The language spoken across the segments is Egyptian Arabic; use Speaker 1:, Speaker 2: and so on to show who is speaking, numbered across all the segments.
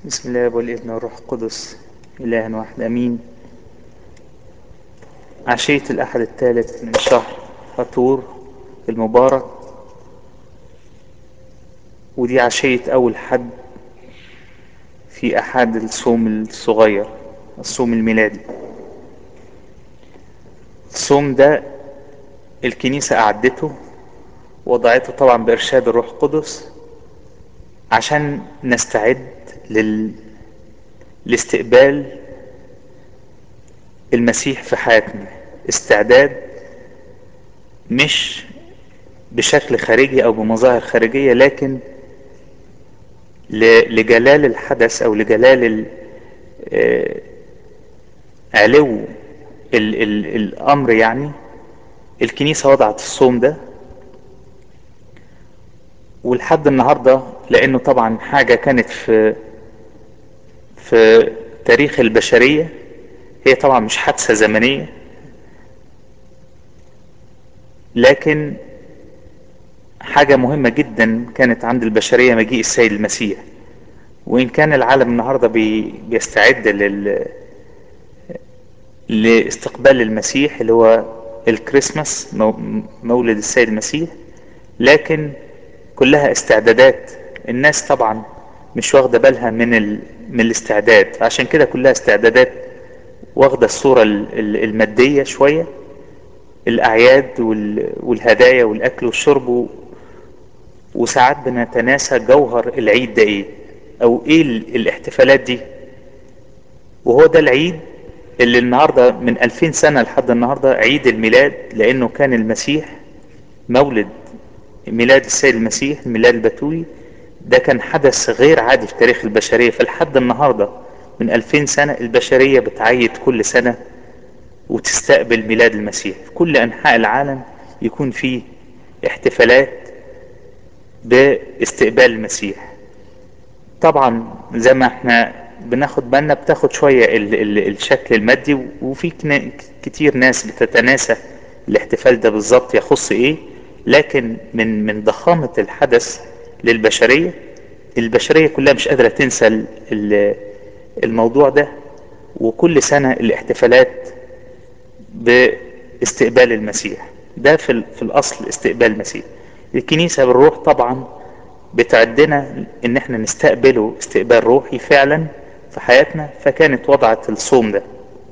Speaker 1: بسم الله والابن والروح القدس إله واحد أمين عشية الأحد الثالث من شهر هطور المبارك ودي عشية أول حد في أحد الصوم الصغير الصوم الميلادي الصوم ده الكنيسة أعدته وضعته طبعا بإرشاد الروح القدس عشان نستعد لل... لاستقبال المسيح في حياتنا استعداد مش بشكل خارجي او بمظاهر خارجيه لكن ل... لجلال الحدث او لجلال ال... آه... علو ال... ال... الامر يعني الكنيسه وضعت الصوم ده ولحد النهارده لانه طبعا حاجه كانت في في تاريخ البشريه هي طبعا مش حادثه زمنيه لكن حاجه مهمه جدا كانت عند البشريه مجيء السيد المسيح وان كان العالم النهارده بي بيستعد لل لاستقبال المسيح اللي هو الكريسماس مولد السيد المسيح لكن كلها استعدادات الناس طبعا مش واخده بالها من ال... من الاستعداد عشان كده كلها استعدادات واخده الصوره الماديه شويه الاعياد وال... والهدايا والاكل والشرب و... وساعات بنتناسى جوهر العيد ده ايه او ايه ال... الاحتفالات دي وهو ده العيد اللي النهارده من 2000 سنه لحد النهارده عيد الميلاد لانه كان المسيح مولد ميلاد السيد المسيح الميلاد البتولي ده كان حدث غير عادي في تاريخ البشرية فلحد النهاردة من ألفين سنة البشرية بتعيد كل سنة وتستقبل ميلاد المسيح في كل أنحاء العالم يكون في احتفالات باستقبال المسيح طبعا زي ما احنا بناخد بالنا بتاخد شوية ال ال الشكل المادي وفي كتير ناس بتتناسى الاحتفال ده بالظبط يخص ايه لكن من من ضخامة الحدث للبشرية البشرية كلها مش قادرة تنسى الموضوع ده وكل سنة الاحتفالات باستقبال المسيح ده في, في الأصل استقبال المسيح الكنيسة بالروح طبعا بتعدنا ان احنا نستقبله استقبال روحي فعلا في حياتنا فكانت وضعت الصوم ده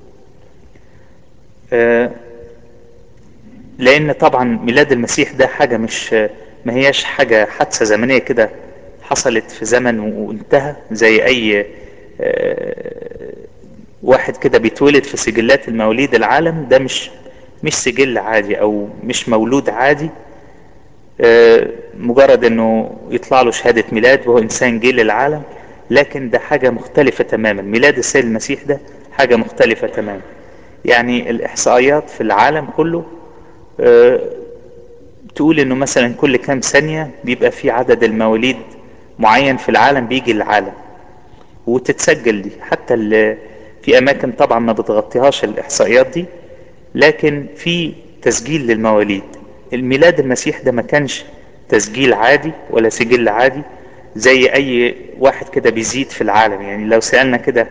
Speaker 1: آه لان طبعا ميلاد المسيح ده حاجة مش ما هياش حاجة حادثة زمنية كده حصلت في زمن وانتهى زي اي واحد كده بيتولد في سجلات المواليد العالم ده مش مش سجل عادي او مش مولود عادي مجرد انه يطلع له شهادة ميلاد وهو انسان جه للعالم لكن ده حاجة مختلفة تماما ميلاد السيد المسيح ده حاجة مختلفة تماما يعني الاحصائيات في العالم كله تقول انه مثلا كل كام ثانية بيبقى في عدد المواليد معين في العالم بيجي للعالم وتتسجل دي حتى في اماكن طبعا ما بتغطيهاش الاحصائيات دي لكن في تسجيل للمواليد الميلاد المسيح ده ما كانش تسجيل عادي ولا سجل عادي زي اي واحد كده بيزيد في العالم يعني لو سألنا كده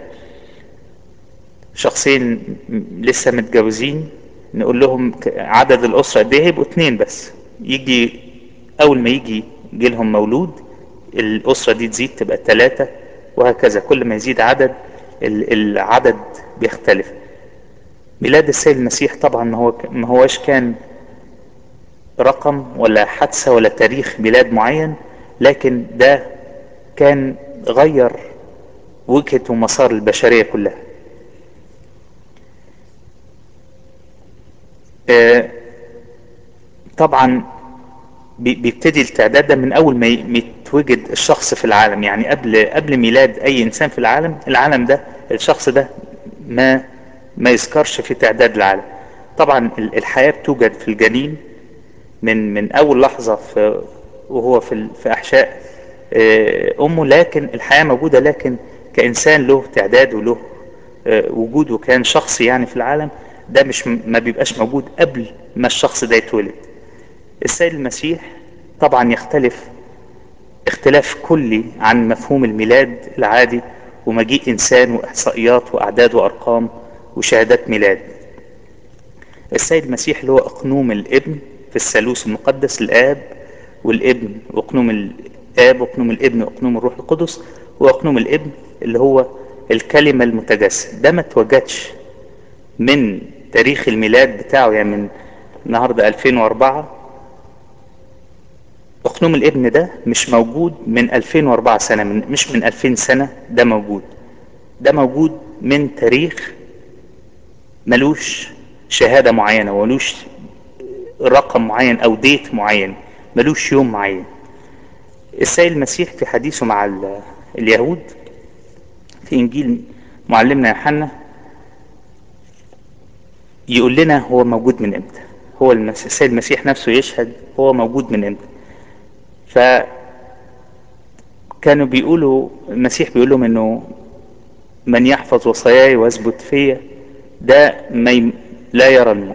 Speaker 1: شخصين لسه متجوزين نقول لهم عدد الأسرة قد ايه هيبقوا اتنين بس يجي أول ما يجي يجي لهم مولود الأسرة دي تزيد تبقى ثلاثة وهكذا كل ما يزيد عدد العدد بيختلف ميلاد السيد المسيح طبعا ما هو ما هوش كان رقم ولا حادثة ولا تاريخ ميلاد معين لكن ده كان غير وجهة ومسار البشرية كلها طبعا بيبتدي التعداد ده من اول ما يتوجد الشخص في العالم يعني قبل قبل ميلاد اي انسان في العالم العالم ده الشخص ده ما ما يذكرش في تعداد العالم طبعا الحياة بتوجد في الجنين من من اول لحظة في وهو في في احشاء امه لكن الحياة موجودة لكن كانسان له تعداد وله وجوده كان شخصي يعني في العالم ده مش ما بيبقاش موجود قبل ما الشخص ده يتولد السيد المسيح طبعا يختلف اختلاف كلي عن مفهوم الميلاد العادي ومجيء انسان واحصائيات واعداد وارقام وشهادات ميلاد السيد المسيح اللي هو اقنوم الابن في الثالوث المقدس الاب والابن واقنوم الاب واقنوم الابن واقنوم الروح القدس واقنوم الابن اللي هو الكلمة المتجسد ده ما اتوجدش من تاريخ الميلاد بتاعه يعني من النهاردة 2004 اقنوم الابن ده مش موجود من 2004 سنة من مش من 2000 سنة ده موجود ده موجود من تاريخ ملوش شهادة معينة ولوش رقم معين او ديت معين ملوش يوم معين السيد المسيح في حديثه مع اليهود في انجيل معلمنا يوحنا يقول لنا هو موجود من امتى هو السيد المسيح نفسه يشهد هو موجود من امتى ف كانوا بيقولوا المسيح بيقول لهم انه من يحفظ وصاياي ويثبت فيا ده ما ي... لا يرى الموت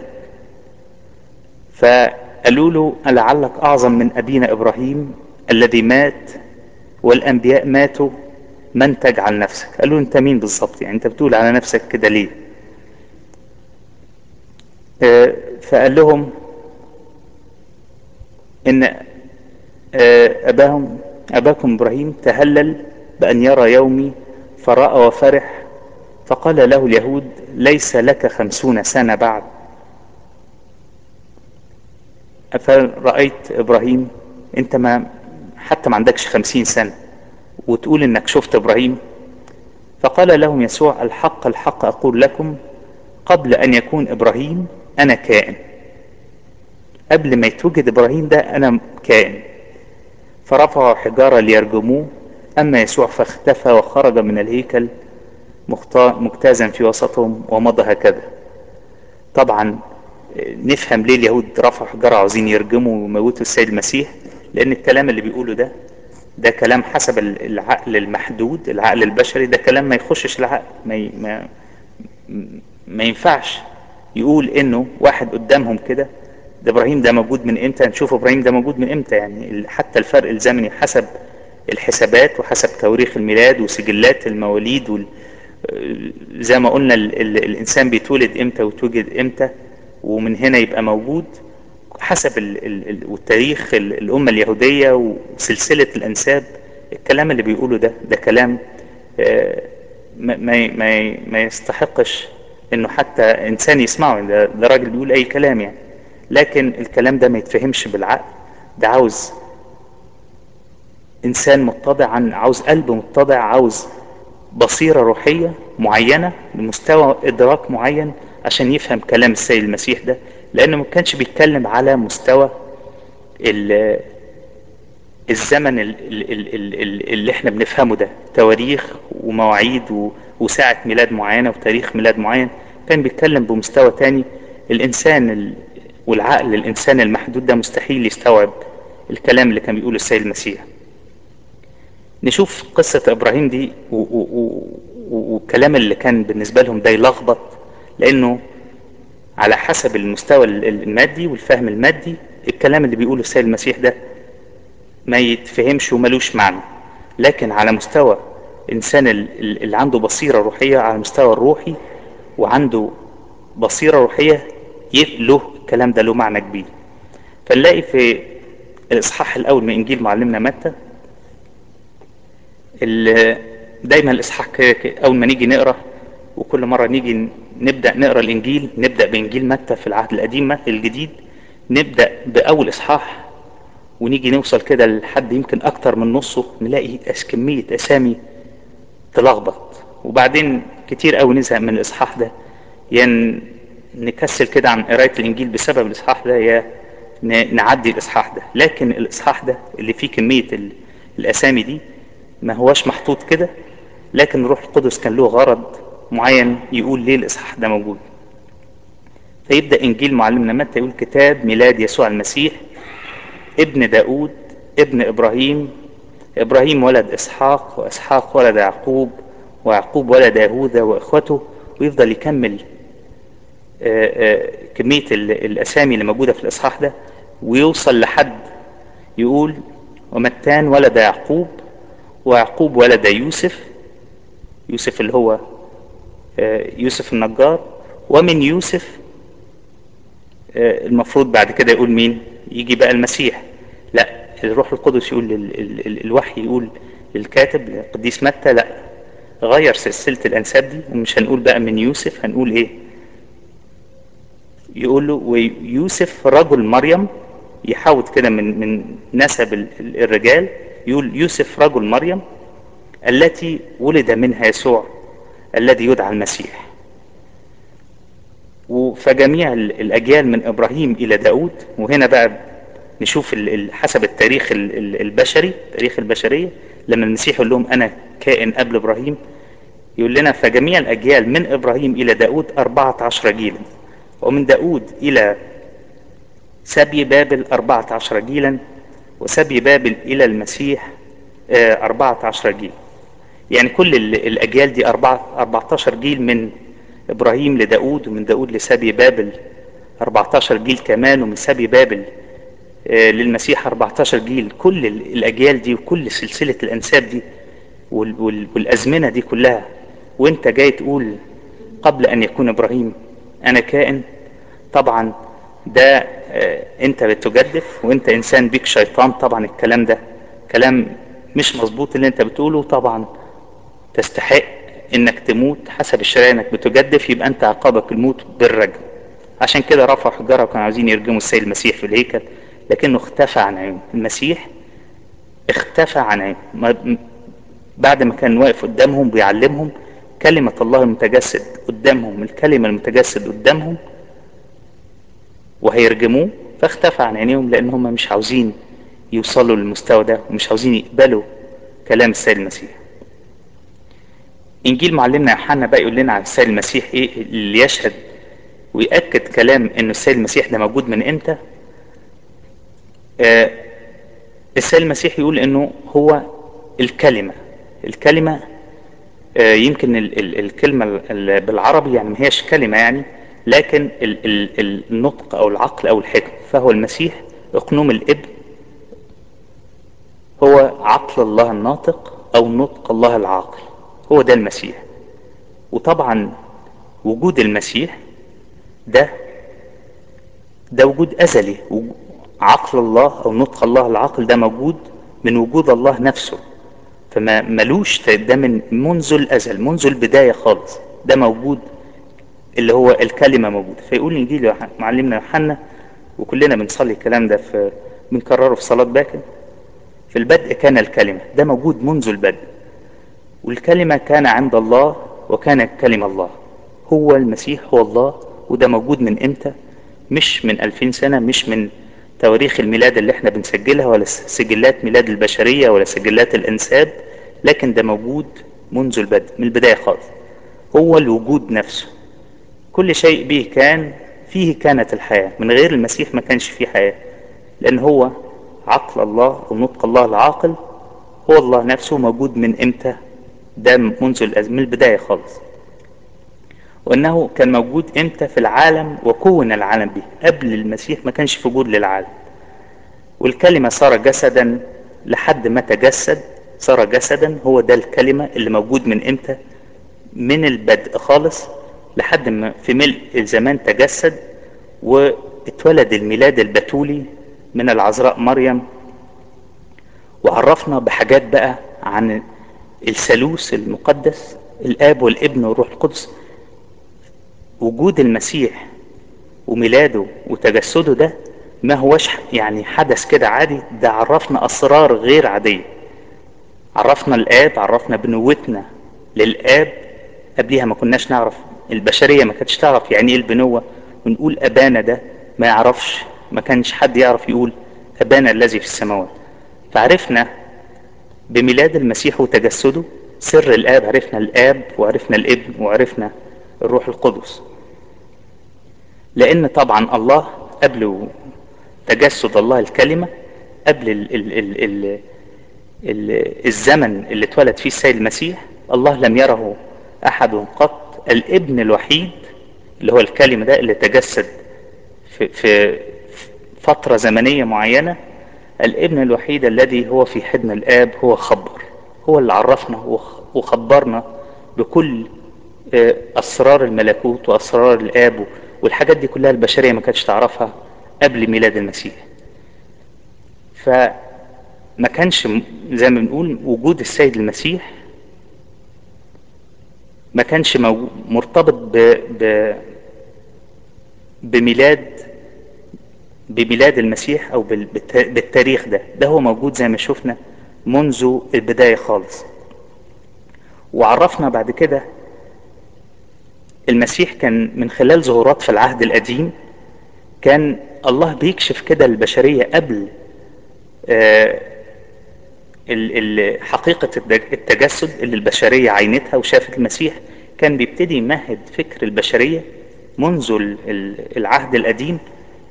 Speaker 1: فقالوا له لعلك اعظم من ابينا ابراهيم الذي مات والانبياء ماتوا من تجعل نفسك قالوا له انت مين بالظبط يعني انت بتقول على نفسك كده ليه آه فقال لهم ان آه اباهم اباكم ابراهيم تهلل بان يرى يومي فراى وفرح فقال له اليهود ليس لك خمسون سنه بعد فرأيت ابراهيم انت ما حتى ما عندكش خمسين سنة وتقول انك شفت ابراهيم فقال لهم يسوع الحق الحق اقول لكم قبل ان يكون ابراهيم انا كائن قبل ما يتوجد ابراهيم ده انا كائن فرفعوا حجارة ليرجموه اما يسوع فاختفى وخرج من الهيكل مجتازا في وسطهم ومضى هكذا طبعا نفهم ليه اليهود رفعوا حجارة عاوزين يرجموا ويموتوا السيد المسيح لان الكلام اللي بيقوله ده ده كلام حسب العقل المحدود العقل البشري ده كلام ما يخشش العقل ما ما ما ينفعش يقول انه واحد قدامهم كده ده ابراهيم ده موجود من امتى نشوف ابراهيم ده موجود من امتى يعني حتى الفرق الزمني حسب الحسابات وحسب تواريخ الميلاد وسجلات المواليد وال زي ما قلنا ال ال الانسان بيتولد امتى ويتوجد امتى ومن هنا يبقى موجود حسب ال ال والتاريخ الأمة اليهودية وسلسلة الأنساب الكلام اللي بيقوله ده ده كلام ما ما ما يستحقش إنه حتى إنسان يسمعه ده, ده راجل بيقول أي كلام يعني لكن الكلام ده ما يتفهمش بالعقل ده عاوز إنسان متضع عن عاوز قلب متضع عاوز بصيرة روحية معينة بمستوى إدراك معين عشان يفهم كلام السيد المسيح ده لانه ما كانش بيتكلم على مستوى الزمن اللي احنا بنفهمه ده تواريخ ومواعيد وساعة ميلاد معينة وتاريخ ميلاد معين كان بيتكلم بمستوى تاني الانسان والعقل الانسان المحدود ده مستحيل يستوعب الكلام اللي كان بيقوله السيد المسيح نشوف قصة ابراهيم دي والكلام اللي كان بالنسبة لهم ده يلخبط لانه على حسب المستوى المادي والفهم المادي الكلام اللي بيقوله السيد المسيح ده ما يتفهمش وملوش معنى لكن على مستوى الانسان اللي عنده بصيرة روحية على المستوى الروحي وعنده بصيرة روحية له الكلام ده له معنى كبير فنلاقي في الاصحاح الاول من انجيل معلمنا متى دايما الاصحاح اول ما نيجي نقرا وكل مرة نيجي نبدأ نقرا الإنجيل نبدأ بإنجيل متى في العهد القديم متى الجديد نبدأ بأول إصحاح ونيجي نوصل كده لحد يمكن أكتر من نصه نلاقي كمية أسامي تلخبط وبعدين كتير قوي نزهق من الإصحاح ده يا يعني نكسل كده عن قراية الإنجيل بسبب الإصحاح ده يا نعدي الإصحاح ده لكن الإصحاح ده اللي فيه كمية الأسامي دي ما هواش محطوط كده لكن الروح القدس كان له غرض معين يقول ليه الاصحاح ده موجود فيبدا انجيل معلمنا متى يقول كتاب ميلاد يسوع المسيح ابن داود ابن ابراهيم ابراهيم ولد اسحاق واسحاق ولد يعقوب ويعقوب ولد يهوذا واخوته ويفضل يكمل آآ آآ كميه الاسامي اللي موجوده في الاصحاح ده ويوصل لحد يقول ومتان ولد يعقوب ويعقوب ولد يوسف يوسف اللي هو يوسف النجار ومن يوسف المفروض بعد كده يقول مين يجي بقى المسيح لا الروح القدس يقول الوحي يقول للكاتب القديس متى لا غير سلسلة الأنساب دي ومش هنقول بقى من يوسف هنقول إيه يقول له ويوسف رجل مريم يحاول كده من من نسب الرجال يقول يوسف رجل مريم التي ولد منها يسوع الذي يدعى المسيح فجميع الأجيال من إبراهيم إلى داود وهنا بقى نشوف حسب التاريخ البشري تاريخ البشرية لما المسيح يقول لهم أنا كائن قبل إبراهيم يقول لنا فجميع الأجيال من إبراهيم إلى داود أربعة عشر جيلا ومن داود إلى سبي بابل أربعة عشر جيلا وسبي بابل إلى المسيح أربعة عشر جيل يعني كل الأجيال دي أربعة أربعة عشر جيل من إبراهيم لداود ومن داود لسبي بابل أربعة عشر جيل كمان ومن سبي بابل للمسيح 14 جيل كل الأجيال دي وكل سلسلة الأنساب دي والأزمنة دي كلها وانت جاي تقول قبل أن يكون إبراهيم أنا كائن طبعا ده انت بتجدف وانت انسان بيك شيطان طبعا الكلام ده كلام مش مظبوط اللي انت بتقوله طبعا تستحق انك تموت حسب الشريعة انك بتجدف يبقى انت عقابك الموت بالرجم عشان كده رفعوا حجارة وكانوا عايزين يرجموا السيد المسيح في الهيكل لكنه اختفى عن عيون المسيح اختفى عن عيون بعد ما كان واقف قدامهم بيعلمهم كلمة الله المتجسد قدامهم الكلمة المتجسد قدامهم وهيرجموه فاختفى عن عينيهم لان هم مش عاوزين يوصلوا للمستوى ده ومش عاوزين يقبلوا كلام السيد المسيح انجيل معلمنا يوحنا بقى يقول لنا عن السيد المسيح ايه اللي يشهد ويأكد كلام ان السيد المسيح ده موجود من امتى آه السيد المسيح يقول انه هو الكلمة الكلمة آه يمكن ال ال الكلمة ال بالعربي يعني ما هيش كلمة يعني لكن ال ال النطق او العقل او الحكم فهو المسيح اقنوم الابن هو عقل الله الناطق او نطق الله العاقل هو ده المسيح وطبعا وجود المسيح ده ده وجود ازلي عقل الله او نطق الله العاقل ده موجود من وجود الله نفسه فما ملوش ده من منذ الازل منذ البدايه خالص ده موجود اللي هو الكلمه موجوده فيقول انجيل معلمنا يوحنا وكلنا بنصلي الكلام ده في بنكرره في صلاه باكر في البدء كان الكلمه ده موجود منذ البدء والكلمه كان عند الله وكان كلمه الله هو المسيح هو الله وده موجود من امتى مش من ألفين سنة مش من تواريخ الميلاد اللي احنا بنسجلها ولا سجلات ميلاد البشرية ولا سجلات الأنساب لكن ده موجود منذ البدء من البداية خالص هو الوجود نفسه كل شيء به كان فيه كانت الحياة من غير المسيح ما كانش فيه حياة لأن هو عقل الله ونطق الله العاقل هو الله نفسه موجود من امتى ده منذ الأزمة من البداية خالص وانه كان موجود امتى في العالم وكون العالم به قبل المسيح ما كانش في وجود للعالم والكلمة صار جسدا لحد ما تجسد صار جسدا هو ده الكلمة اللي موجود من امتى من البدء خالص لحد ما في ملء الزمان تجسد واتولد الميلاد البتولي من العذراء مريم وعرفنا بحاجات بقى عن الثالوث المقدس الاب والابن والروح القدس وجود المسيح وميلاده وتجسده ده ما هوش يعني حدث كده عادي ده عرفنا اسرار غير عاديه عرفنا الاب عرفنا بنوتنا للاب قبليها ما كناش نعرف البشريه ما كانتش تعرف يعني ايه البنوه ونقول ابانا ده ما يعرفش ما كانش حد يعرف يقول ابانا الذي في السماوات فعرفنا بميلاد المسيح وتجسده سر الاب عرفنا الاب وعرفنا الابن وعرفنا الروح القدس لان طبعا الله قبل تجسد الله الكلمة قبل ال ال ال ال ال الزمن اللي اتولد فيه السيد المسيح الله لم يره احد قط الابن الوحيد اللي هو الكلمة ده اللي تجسد في, في فترة زمنية معينة الابن الوحيد الذي هو في حضن الاب هو خبر هو اللي عرفنا وخبرنا بكل آه، اسرار الملكوت واسرار الاب والحاجات دي كلها البشريه ما كانتش تعرفها قبل ميلاد المسيح فما كانش م- زي ما بنقول وجود السيد المسيح ما كانش موجو- مرتبط ب... ب... بميلاد بميلاد المسيح او بال- بالت- بالتاريخ ده ده هو موجود زي ما شفنا منذ البداية خالص وعرفنا بعد كده المسيح كان من خلال ظهورات في العهد القديم كان الله بيكشف كده البشرية قبل آه، ال- ال- حقيقة الدج- التجسد اللي البشرية عينتها وشافت المسيح كان بيبتدي يمهد فكر البشرية منذ ال- ال- العهد القديم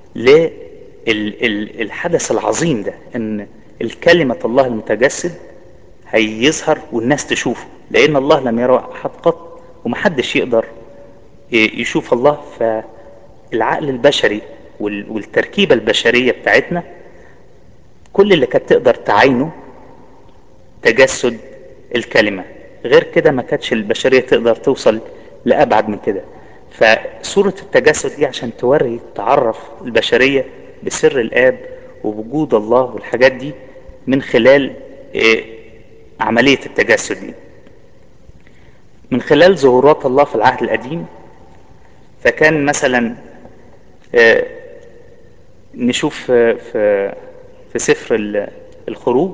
Speaker 1: للحدث العظيم ده ان الكلمة الله المتجسد هيظهر والناس تشوفه لان الله لم يرى احد قط ومحدش يقدر ي- يشوف الله فالعقل البشري وال- والتركيبة البشرية بتاعتنا كل اللي كانت تقدر تعاينه تجسد الكلمة غير كده ما كانتش البشرية تقدر توصل لأبعد من كده فصورة التجسد دي عشان توري تعرف البشرية بسر الآب ووجود الله والحاجات دي من خلال آه، عملية التجسد دي من خلال ظهورات الله في العهد القديم فكان مثلا آه، نشوف آه، في في سفر ال- الخروج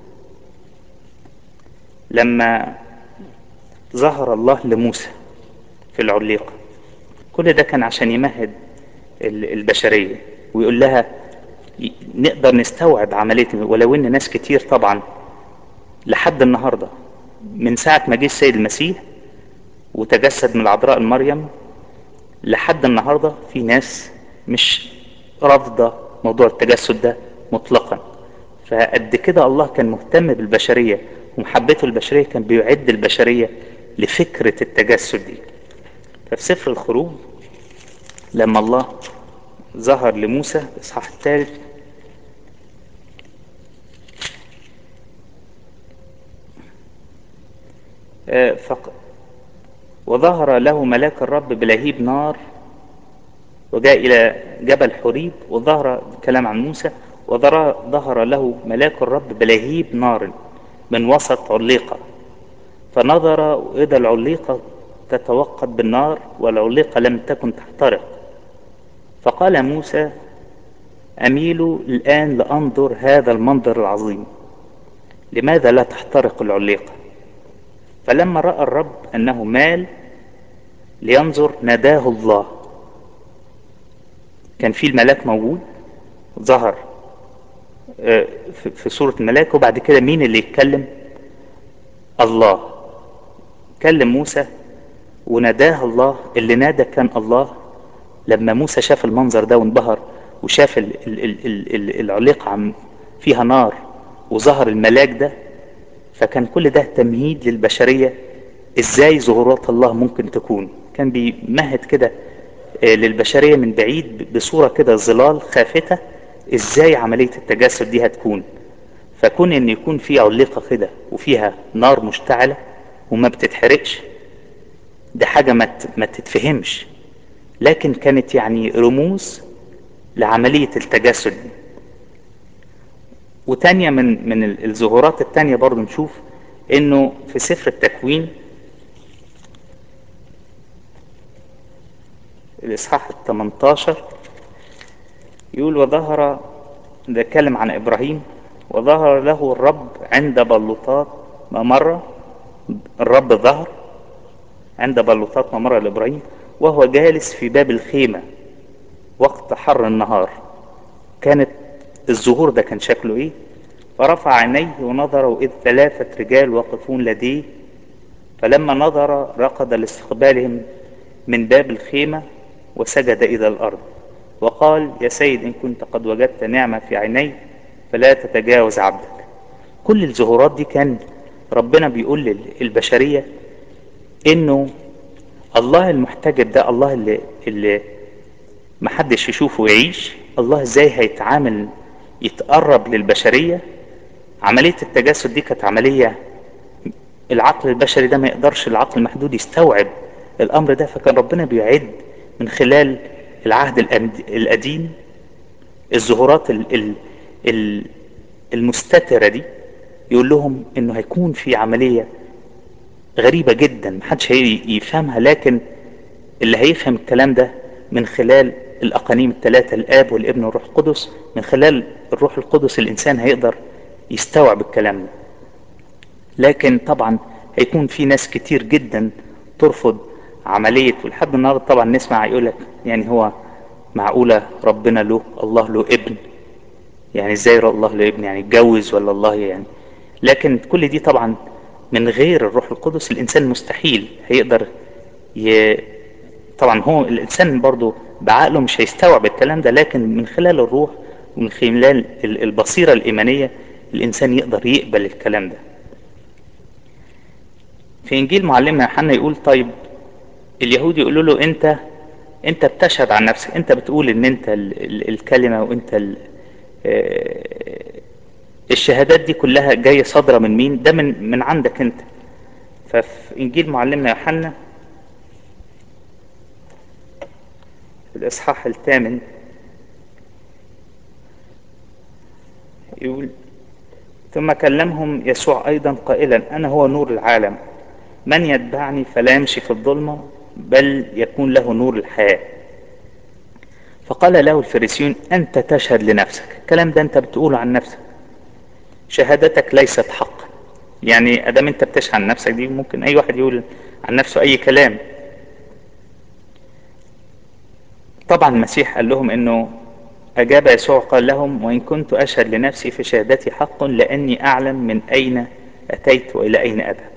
Speaker 1: لما ظهر الله لموسى في العليقة كل ده كان عشان يمهد ال- البشرية ويقول لها ي- نقدر نستوعب عملية ولو ان ناس كتير طبعا لحد النهاردة من ساعة ما جه السيد المسيح وتجسد من العذراء مريم لحد النهاردة في ناس مش رافضة موضوع التجسد ده مطلقا فقد كده الله كان مهتم بالبشرية ومحبته البشرية كان بيعد البشرية لفكرة التجسد دي ففي سفر الخروج لما الله ظهر لموسى الإصحاح الثالث آه، فق... وظهر له ملاك الرب بلهيب نار وجاء إلى جبل حريب وظهر كلام عن موسى وظهر ظهر له ملاك الرب بلهيب نار من وسط عليقة فنظر وإذا العليقة تتوقد بالنار والعليقة لم تكن تحترق فقال موسى أميل الآن لأنظر هذا المنظر العظيم لماذا لا تحترق العليقة فلما رأى الرب أنه مال لينظر ناداه الله كان في الملاك موجود ظهر آه، في- في صورة الملاك وبعد كده مين اللي يتكلم الله كلم موسى وناداه الله اللي نادى كان الله لما موسى شاف المنظر ده وانبهر وشاف ال- ال- ال- ال- ال- العليقة عم فيها نار وظهر الملاك ده فكان كل ده تمهيد للبشرية ازاي ظهورات الله ممكن تكون كان بيمهد كده آه، للبشرية من بعيد ب- بصورة كده ظلال خافتة ازاي عملية التجسد دي هتكون فكون ان يكون في علقة كده وفيها نار مشتعلة وما بتتحرقش ده حاجة ما ت- ما تتفهمش لكن كانت يعني رموز لعملية التجسد دي وتانية من من ال- الظهورات التانية برضو نشوف انه في سفر التكوين الاصحاح ال 18 يقول وظهر ده اتكلم عن ابراهيم وظهر له الرب عند بلوطات ممرة الرب ظهر عند بلوطات ممرة لابراهيم وهو جالس في باب الخيمة وقت حر النهار كانت الظهور ده كان شكله ايه فرفع عينيه ونظر واذ ثلاثة رجال واقفون لديه فلما نظر رقد لاستقبالهم من باب الخيمة وسجد إلى الأرض وقال يا سيد إن كنت قد وجدت نعمة في عيني فلا تتجاوز عبدك كل الظهورات دي كان ربنا بيقول للبشرية إنه الله المحتجب ده الله اللي, اللي محدش يشوفه ويعيش الله ازاي هيتعامل يتقرب للبشرية عملية التجسد دي كانت عملية العقل البشري ده ما يقدرش العقل المحدود يستوعب الامر ده فكان ربنا بيعد من خلال العهد القديم الظهورات ال ال ال المستترة دي يقول لهم انه هيكون في عملية غريبة جدا محدش هيفهمها لكن اللي هيفهم الكلام ده من خلال الأقانيم الثلاثة الآب والابن والروح القدس من خلال الروح القدس الإنسان هيقدر يستوعب الكلام ده لكن طبعا هيكون في ناس كتير جدا ترفض عملية ولحد النهاردة طبعا نسمع يقولك يعني هو معقولة ربنا له الله له ابن يعني ازاي الله له ابن يعني اتجوز ولا الله يعني لكن كل دي طبعا من غير الروح القدس الانسان مستحيل هيقدر ي... طبعا هو الانسان برضو بعقله مش هيستوعب الكلام ده لكن من خلال الروح ومن خلال البصيرة الايمانية الانسان يقدر يقبل الكلام ده في انجيل معلمنا يوحنا يقول طيب اليهود يقولوا له انت انت بتشهد عن نفسك انت بتقول ان انت ال ال الكلمة وانت ال الشهادات دي كلها جاية صادرة من مين ده من من عندك انت ففي انجيل معلمنا يوحنا في الاصحاح الثامن يقول ثم كلمهم يسوع ايضا قائلا انا هو نور العالم من يتبعني فلا يمشي في الظلمه بل يكون له نور الحياه فقال له الفريسيون انت تشهد لنفسك الكلام ده انت بتقوله عن نفسك شهادتك ليست حق يعني ادام انت بتشهد عن نفسك دي ممكن اي واحد يقول عن نفسه اي كلام طبعا المسيح قال لهم انه اجاب يسوع قال لهم وان كنت اشهد لنفسي فشهادتي حق لاني اعلم من اين اتيت والى اين اذهب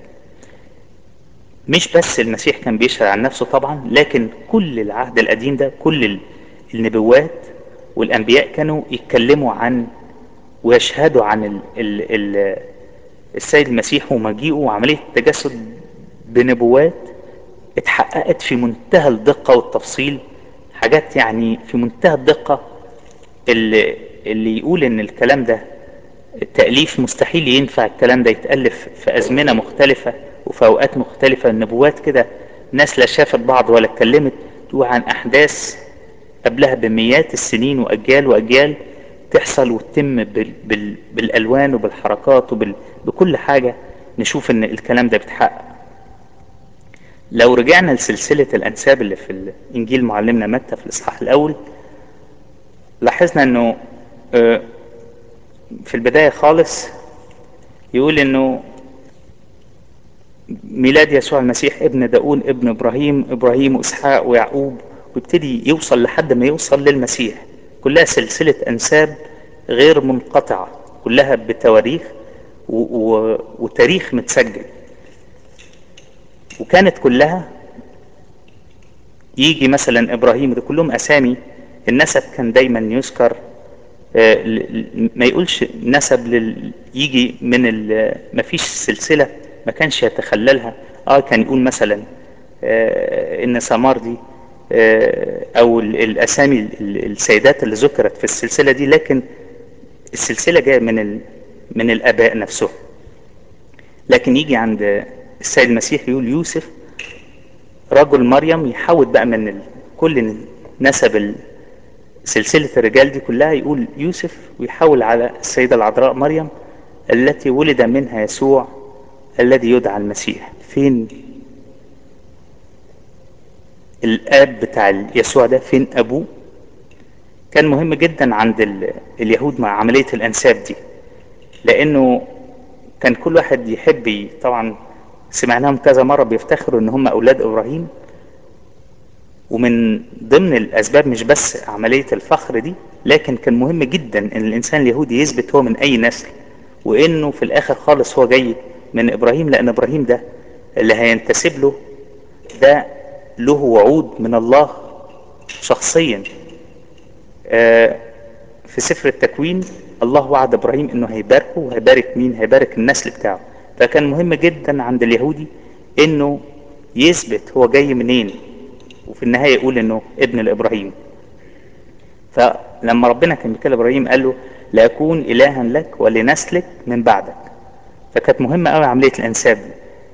Speaker 1: مش بس المسيح كان بيشهد عن نفسه طبعا لكن كل العهد القديم ده كل النبوات والانبياء كانوا يتكلموا عن ويشهدوا عن ال ال ال السيد المسيح ومجيئه وعملية التجسد بنبوات اتحققت في منتهى الدقة والتفصيل حاجات يعني في منتهى الدقة اللي, اللي يقول ان الكلام ده التأليف مستحيل ينفع الكلام ده يتألف في أزمنة مختلفة وفي أوقات مختلفة النبوات كده ناس لا شافت بعض ولا اتكلمت تقول عن أحداث قبلها بمئات السنين وأجيال وأجيال تحصل وتتم بال بال بالألوان وبالحركات وبكل حاجة نشوف إن الكلام ده بيتحقق لو رجعنا لسلسلة الأنساب اللي في إنجيل معلمنا متى في الإصحاح الأول لاحظنا إنه في البداية خالص يقول إنه ميلاد يسوع المسيح ابن داود ابن إبراهيم إبراهيم وإسحاق ويعقوب ويبتدي يوصل لحد ما يوصل للمسيح كلها سلسلة أنساب غير منقطعة كلها بتواريخ و... و... وتاريخ متسجل وكانت كلها يجي مثلا إبراهيم ده كلهم أسامي النسب كان دايما يذكر ما يقولش نسب لل... يجي من ال... ما فيش سلسلة ما كانش يتخللها اه كان يقول مثلا آه ان سمار دي آه او الاسامي السيدات اللي ذكرت في السلسلة دي لكن السلسلة جاية من ال... من الاباء نفسهم لكن يجي عند السيد المسيح يقول يوسف رجل مريم يحاول بقى من ال... كل نسب سلسلة الرجال دي كلها يقول يوسف ويحاول على السيدة العذراء مريم التي ولد منها يسوع الذي يدعى المسيح فين الاب بتاع يسوع ده فين ابوه كان مهم جدا عند ال... اليهود مع عملية الانساب دي لانه كان كل واحد يحب طبعا سمعناهم كذا مرة بيفتخروا ان هم اولاد ابراهيم ومن ضمن الاسباب مش بس عملية الفخر دي لكن كان مهم جدا ان الانسان اليهودي يثبت هو من اي نسل وانه في الاخر خالص هو جاي من ابراهيم لان ابراهيم ده اللي هينتسب له ده له وعود من الله شخصيا آه في سفر التكوين الله وعد ابراهيم انه هيباركه وهيبارك مين هيبارك النسل بتاعه فكان مهم جدا عند اليهودي انه يثبت هو جاي منين وفي النهايه يقول انه ابن لابراهيم فلما ربنا كان بيكلم ابراهيم قال له لاكون الها لك ولنسلك من بعدك فكانت مهمه قوي عمليه الانساب دي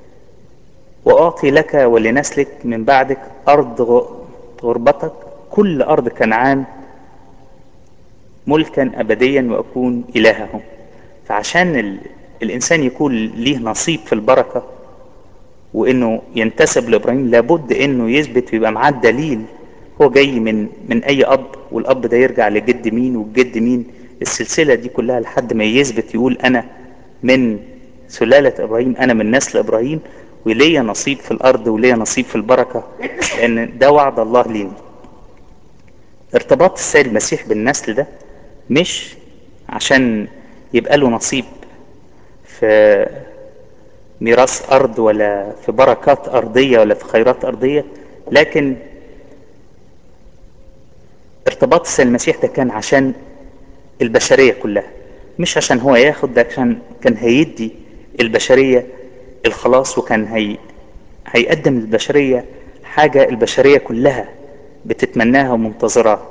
Speaker 1: وأعطي لك ولنسلك من بعدك أرض غربتك كل أرض كنعان ملكا أبديا وأكون إلههم فعشان ال... الإنسان يكون ليه نصيب في البركة وإنه ينتسب لإبراهيم لابد إنه يثبت ويبقى معاه الدليل هو جاي من من أي أب والأب ده يرجع لجد مين والجد مين السلسلة دي كلها لحد ما يثبت يقول أنا من سلالة إبراهيم أنا من نسل إبراهيم وليا نصيب في الأرض وليا نصيب في البركة لأن ده وعد الله لينا ارتباط السيد المسيح بالنسل ده مش عشان يبقى له نصيب في ميراث أرض ولا في بركات أرضية ولا في خيرات أرضية لكن ارتباط السيد المسيح ده كان عشان البشرية كلها مش عشان هو ياخد ده عشان كان هيدي البشرية الخلاص وكان هي هيقدم للبشرية حاجة البشرية كلها بتتمناها ومنتظراها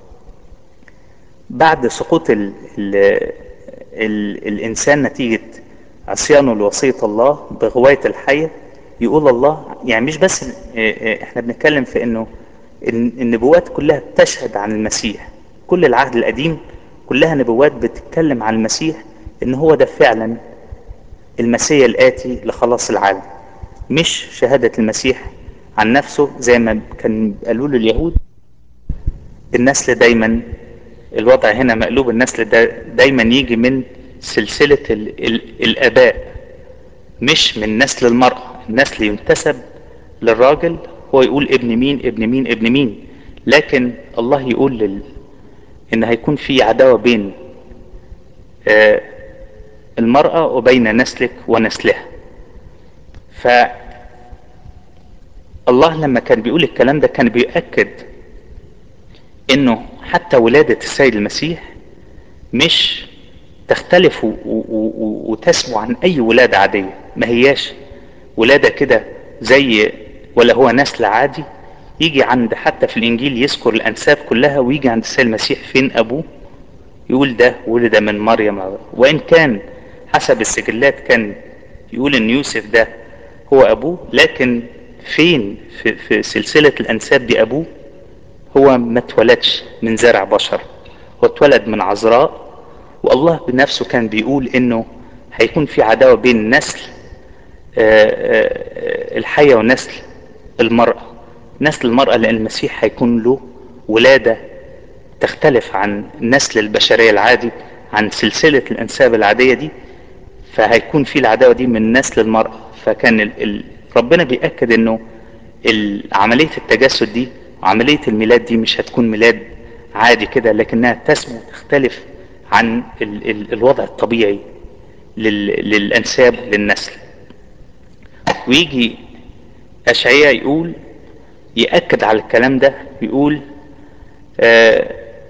Speaker 1: بعد سقوط ال ال ال الإنسان نتيجة عصيانه لوصية الله بغواية الحية يقول الله يعني مش بس احنا بنتكلم في انه النبوات كلها بتشهد عن المسيح كل العهد القديم كلها نبوات بتتكلم عن المسيح ان هو ده فعلا المسيح الآتي لخلاص العالم مش شهادة المسيح عن نفسه زي ما كان قالوا له اليهود النسل دايما الوضع هنا مقلوب النسل دا دايما يجي من سلسلة ال ال الآباء مش من نسل المرأة النسل ينتسب للراجل هو يقول ابن مين ابن مين ابن مين لكن الله يقول لل... ان هيكون في عداوة بين آه المرأة وبين نسلك ونسلها ف الله لما كان بيقول الكلام ده كان بيأكد انه حتى ولادة السيد المسيح مش تختلف و- و- و- وتسمو عن اي ولادة عادية ما هياش ولادة كده زي ولا هو نسل عادي يجي عند حتى في الانجيل يذكر الانساب كلها ويجي عند السيد المسيح فين ابوه يقول ده ولد من مريم وان كان حسب السجلات كان يقول ان يوسف ده هو ابوه لكن فين في, في سلسلة الانساب دي ابوه هو ما اتولدش من زرع بشر هو اتولد من عذراء والله بنفسه كان بيقول انه هيكون في عداوة بين نسل الحية ونسل المرأة نسل المرأة لأن المسيح هيكون له ولادة تختلف عن نسل البشرية العادي عن سلسلة الأنساب العادية دي فهيكون في العداوة دي من نسل المرأة فكان ال... ال... ربنا بيأكد انه عملية التجسد دي وعملية الميلاد دي مش هتكون ميلاد عادي كده لكنها تسمو تختلف عن ال... ال... الوضع الطبيعي لل... للأنساب للنسل ويجي أشعياء يقول يأكد على الكلام ده يقول آه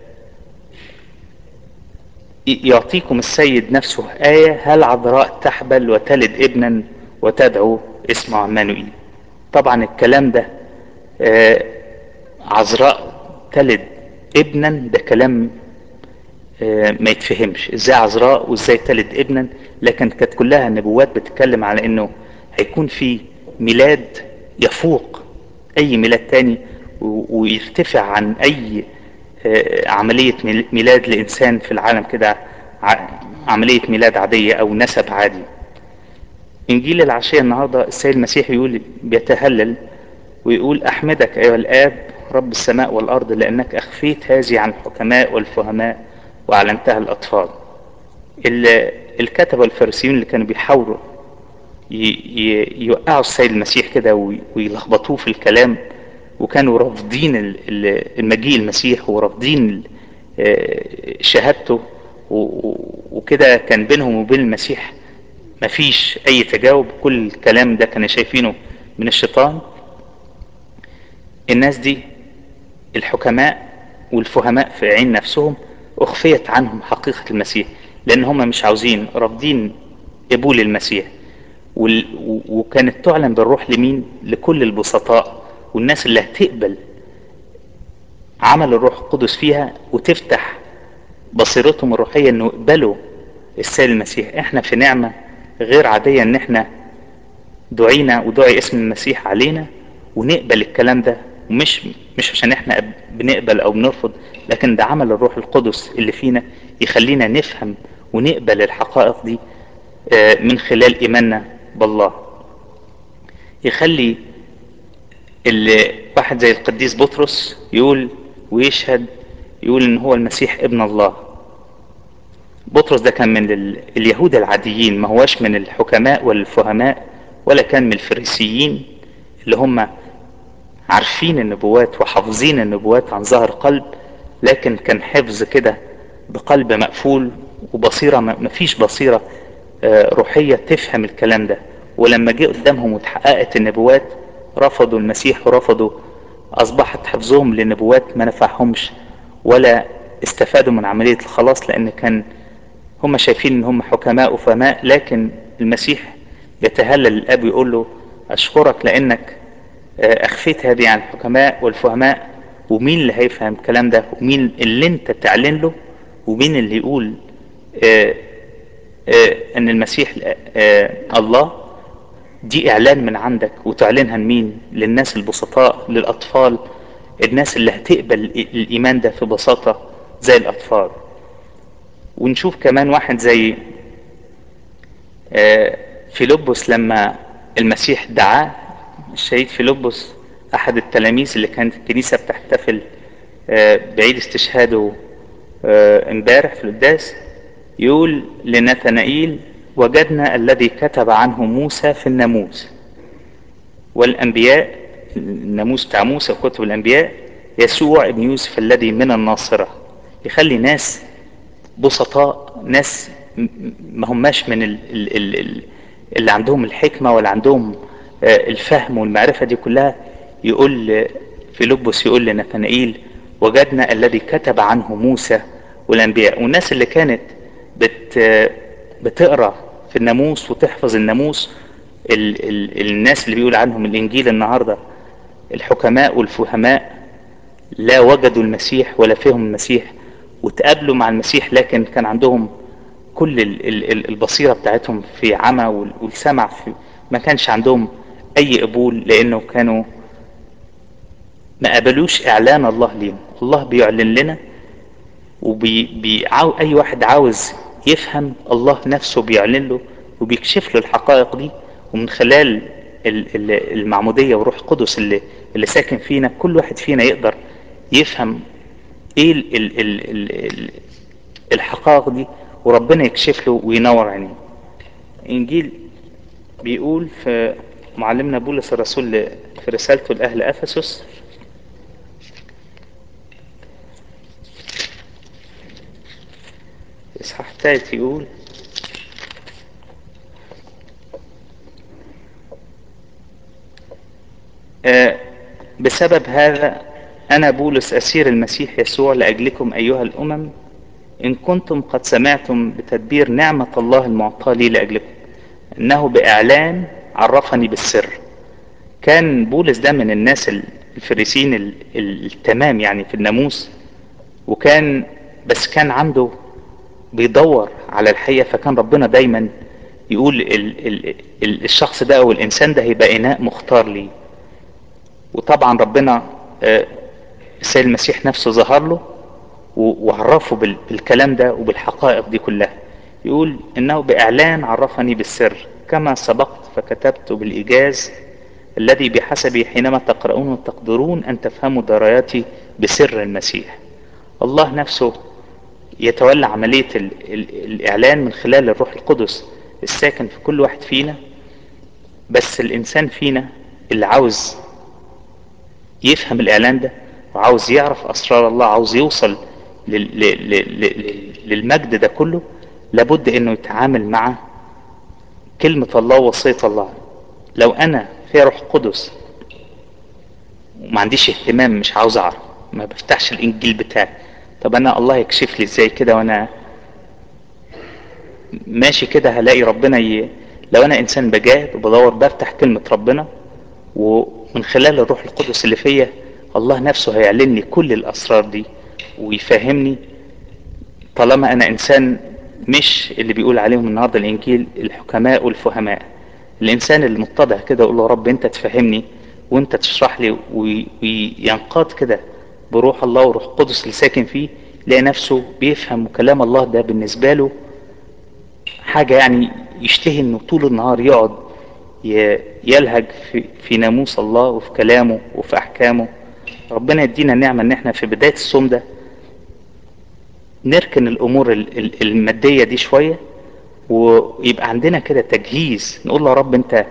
Speaker 1: يعطيكم السيد نفسه آية هل عذراء تحبل وتلد ابنا وتدعو اسمه عمانوئيل طبعا الكلام ده آه عذراء تلد ابنا ده كلام آه ما يتفهمش ازاي عذراء وازاي تلد ابنا لكن كانت كلها نبوات بتتكلم على انه هيكون في ميلاد يفوق اي ميلاد تاني ويرتفع عن اي عملية ميلاد لإنسان في العالم كده عملية ميلاد عادية أو نسب عادي إنجيل العشية النهاردة السيد المسيح يقول بيتهلل ويقول أحمدك أيها الآب رب السماء والأرض لأنك أخفيت هذه عن الحكماء والفهماء وأعلنتها الأطفال الكتبة والفارسيين اللي كانوا بيحاولوا يوقعوا السيد المسيح كده ويلخبطوه في الكلام وكانوا رافضين المجيء المسيح ورافضين شهادته وكده كان بينهم وبين المسيح مفيش اي تجاوب كل الكلام ده كانوا شايفينه من الشيطان الناس دي الحكماء والفهماء في عين نفسهم اخفيت عنهم حقيقة المسيح لان هم مش عاوزين رافضين قبول المسيح وكانت تعلن بالروح لمين لكل البسطاء والناس اللي هتقبل عمل الروح القدس فيها وتفتح بصيرتهم الروحية انه يقبلوا السيد المسيح احنا في نعمة غير عادية ان احنا دعينا ودعي اسم المسيح علينا ونقبل الكلام ده ومش مش عشان احنا بنقبل او بنرفض لكن ده عمل الروح القدس اللي فينا يخلينا نفهم ونقبل الحقائق دي من خلال ايماننا بالله يخلي اللي واحد زي القديس بطرس يقول ويشهد يقول ان هو المسيح ابن الله بطرس ده كان من اليهود العاديين ما هواش من الحكماء ولا الفهماء ولا كان من الفريسيين اللي هم عارفين النبوات وحافظين النبوات عن ظهر قلب لكن كان حفظ كده بقلب مقفول وبصيرة ما فيش بصيرة روحية تفهم الكلام ده ولما جه قدامهم وتحققت النبوات رفضوا المسيح ورفضوا أصبحت حفظهم للنبوات ما نفعهمش ولا استفادوا من عملية الخلاص لأن كان هم شايفين ان هم حكماء وفهماء لكن المسيح يتهلل الاب ويقول له اشكرك لانك اخفيت هذه عن الحكماء والفهماء ومين اللي هيفهم الكلام ده ومين اللي انت تعلن له ومين اللي يقول آآ آآ ان المسيح الله دي اعلان من عندك وتعلنها لمين للناس البسطاء للاطفال الناس اللي هتقبل الايمان ده في بساطة زي الاطفال ونشوف كمان واحد زي فيلبس لما المسيح دعاه الشهيد فيلبس احد التلاميذ اللي كانت الكنيسة بتحتفل بعيد استشهاده امبارح في القداس يقول لنتنائيل وجدنا الذي كتب عنه موسى في الناموس والانبياء الناموس بتاع موسى وكتب الانبياء يسوع ابن يوسف الذي من الناصرة يخلي ناس بسطاء ناس ما هماش من ال ال ال اللي عندهم الحكمة ولا عندهم الفهم والمعرفة دي كلها يقول فيلبس يقول لنتنائيل وجدنا الذي كتب عنه موسى والأنبياء والناس اللي كانت بت بتقرأ في الناموس وتحفظ الناموس ال ال الناس اللي بيقول عنهم الإنجيل النهاردة الحكماء والفهماء لا وجدوا المسيح ولا فهموا المسيح وتقابلوا مع المسيح لكن كان عندهم كل ال ال البصيرة بتاعتهم في عمى والسمع في ما كانش عندهم اي قبول لانه كانوا ما قبلوش اعلان الله ليهم الله بيعلن لنا وبي بي اي واحد عاوز يفهم الله نفسه بيعلن له وبيكشف له الحقائق دي ومن خلال المعمودية وروح القدس اللي, اللي ساكن فينا كل واحد فينا يقدر يفهم ايه ال ال ال ال ال الحقائق دي وربنا يكشف له وينور عينيه انجيل بيقول في معلمنا بولس الرسول في رسالته لأهل أفسس إصحاح الثالث يقول آه بسبب هذا أنا بولس أسير المسيح يسوع لأجلكم أيها الأمم إن كنتم قد سمعتم بتدبير نعمة الله المعطاة لي لأجلكم إنه بإعلان عرفني بالسر كان بولس ده من الناس الفريسين التمام يعني في الناموس وكان بس كان عنده بيدور على الحقيقة فكان ربنا دايما يقول ال ال ال الشخص ده او الانسان ده هيبقى اناء مختار ليه وطبعا ربنا السيد المسيح نفسه ظهر له وعرفه بالكلام ده وبالحقائق دي كلها يقول انه باعلان عرفني بالسر كما سبقت فكتبت بالايجاز الذي بحسبه حينما تقرؤون تقدرون ان تفهموا دراياتي بسر المسيح الله نفسه يتولى عملية ال ال الإعلان من خلال الروح القدس الساكن في كل واحد فينا بس الإنسان فينا اللي عاوز يفهم الإعلان ده وعاوز يعرف أسرار الله عاوز يوصل لل لل للمجد ده كله لابد إنه يتعامل مع كلمة الله ووصية الله لو أنا في روح قدس وما عنديش اهتمام مش عاوز أعرف ما بفتحش الإنجيل بتاعي طب انا الله يكشف لي ازاي كده وانا ماشي كده هلاقي ربنا ي... لو انا انسان بجاهد وبدور بفتح كلمة ربنا ومن خلال الروح القدس اللي فيا الله نفسه هيعلن لي كل الاسرار دي ويفهمني طالما انا انسان مش اللي بيقول عليهم النهارده الانجيل الحكماء والفهماء الانسان اللي متضع كده يقول له يا رب انت تفهمني وانت تشرح لي وي- وينقاد كده بروح الله وروح قدس اللي ساكن فيه يلاقي نفسه بيفهم وكلام الله ده بالنسبة له حاجة يعني يشتهي انه طول النهار يقعد ي- يلهج في, في ناموس الله وفي كلامه وفي احكامه ربنا يدينا النعمة ان احنا في بداية الصوم ده نركن الامور ال- ال- المادية دي شوية ويبقى عندنا كده تجهيز نقول له يا رب انت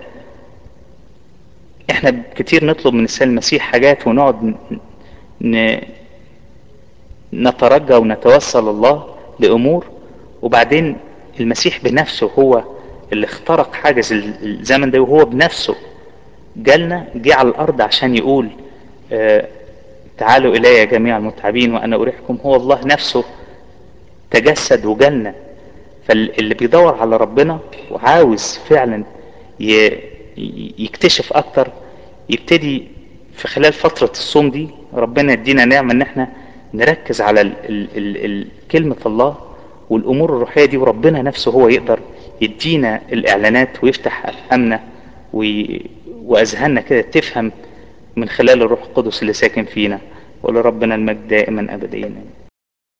Speaker 1: احنا كتير نطلب من السيد المسيح حاجات ونقعد ن- ن- نترجى ونتوسل الله لامور وبعدين المسيح بنفسه هو اللي اخترق حاجز ال- الزمن ده وهو بنفسه جالنا جه على الارض عشان يقول آه تعالوا الي جميع المتعبين وانا اريحكم هو الله نفسه تجسد وجالنا فاللي بيدور على ربنا وعاوز فعلا ي- ي- يكتشف اكتر يبتدي في خلال فترة الصوم دي ربنا يدينا نعمة ان احنا نركز على ال ال ال ال كلمة الله والامور الروحية دي وربنا نفسه هو يقدر يدينا الاعلانات ويفتح افهامنا وي- واذهاننا كده تفهم من خلال الروح القدس اللي ساكن فينا ولربنا المجد دائما ابديا